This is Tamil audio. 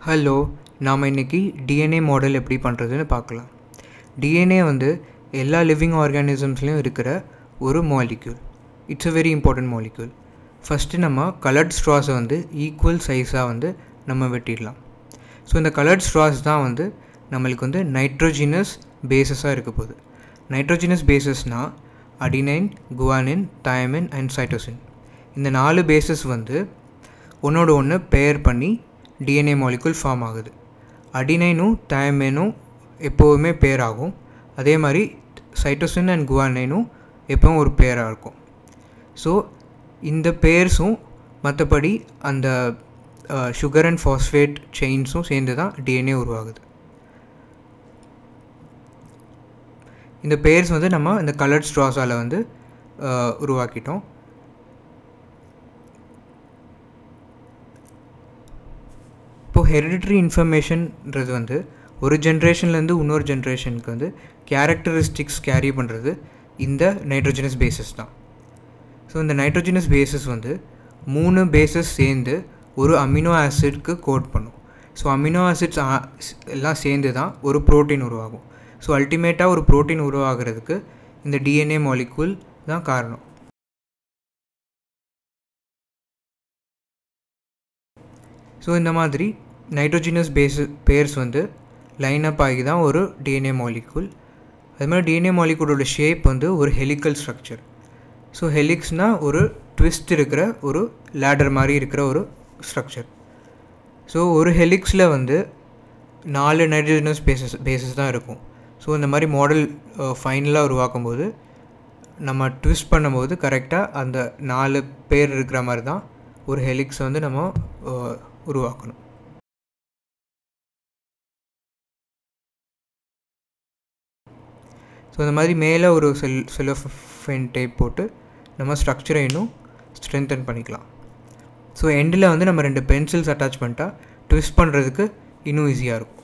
ஹலோ நாம் இன்றைக்கி டிஎன்ஏ மாடல் எப்படி பண்ணுறதுன்னு பார்க்கலாம் டிஎன்ஏ வந்து எல்லா லிவிங் ஆர்கானிசம்ஸ்லேயும் இருக்கிற ஒரு molecule it's a very important molecule first நம்ம கலர்ட் ஸ்ட்ராஸை வந்து ஈக்குவல் சைஸாக வந்து நம்ம வெட்டிடலாம் ஸோ இந்த கலர்ட் ஸ்ட்ராஸ் தான் வந்து நம்மளுக்கு வந்து நைட்ரோஜினஸ் பேசஸாக இருக்க போகுது நைட்ரோஜினஸ் பேசஸ்னால் adenine guanine thymine and cytosine இந்த நாலு பேசஸ் வந்து ஒன்றோட ஒன்று பேர் பண்ணி டிஎன்ஏ மாலிகுல் ஃபார்ம் ஆகுது அடினைனும் தயமினும் எப்போவுமே பேர் ஆகும் அதே மாதிரி சைட்டோசின் அண்ட் குவானைனும் எப்பவும் ஒரு பேராக இருக்கும் ஸோ இந்த பேர்ஸும் மற்றபடி அந்த சுகர் அண்ட் ஃபாஸ்ஃபேட் செயின்ஸும் சேர்ந்து தான் டிஎன்ஏ உருவாகுது இந்த பேர்ஸ் வந்து நம்ம இந்த கலர்ட் ஸ்ட்ராஸால் வந்து அஹ், உருவாக்கிட்டோம் இப்போது ஹெரிடிட்ரி இன்ஃபர்மேஷன்ன்றது வந்து ஒரு ஜென்ரேஷன்லேருந்து இன்னொரு ஜென்ரேஷனுக்கு வந்து கேரக்டரிஸ்டிக்ஸ் கேரி பண்ணுறது இந்த நைட்ரோஜனஸ் பேசஸ் தான் ஸோ இந்த நைட்ரோஜனஸ் பேசஸ் வந்து மூணு பேசஸ் சேர்ந்து ஒரு அமினோ ஆசிட்க்கு கோட் பண்ணும் ஸோ அமினோ ஆசிட்ஸ் எல்லாம் சேர்ந்து தான் ஒரு புரோட்டீன் உருவாகும் ஸோ அல்டிமேட்டாக ஒரு புரோட்டீன் உருவாகிறதுக்கு இந்த டிஎன்ஏ மாலிக்யூல் தான் காரணம் ஸோ இந்த மாதிரி நைட்ரோஜினஸ் பேஸு பேர்ஸ் வந்து லைன் அப் ஆகி தான் ஒரு டிஎன்ஏ மாலிக்யூல் அது மாதிரி டிஎன்ஏ மாலிக்யூலோட ஷேப் வந்து ஒரு ஹெலிக்கல் ஸ்ட்ரக்சர் ஸோ ஹெலிக்ஸ்னால் ஒரு ட்விஸ்ட் இருக்கிற ஒரு லேடர் மாதிரி இருக்கிற ஒரு ஸ்ட்ரக்சர் ஸோ ஒரு ஹெலிக்ஸில் வந்து நாலு நைட்ரோஜனஸ் பேசஸ் பேசஸ் தான் இருக்கும் ஸோ இந்த மாதிரி மாடல் ஃபைனலாக உருவாக்கும் போது நம்ம ட்விஸ்ட் பண்ணும்போது கரெக்டாக அந்த நாலு பேர் இருக்கிற மாதிரி தான் ஒரு ஹெலிக்ஸை வந்து நம்ம அஹ், உருவாக்கணும் ஸோ இந்த மாதிரி மேலே ஒரு செல் செலோஃபென் டேப் போட்டு நம்ம ஸ்ட்ரக்சரை இன்னும் ஸ்ட்ரென்தன் பண்ணிக்கலாம் ஸோ எண்டில் வந்து நம்ம ரெண்டு பென்சில்ஸ் அட்டாச் பண்ணிட்டா ட்விஸ்ட் பண்ணுறதுக்கு இன்னும் ஈஸியாக இருக்கும்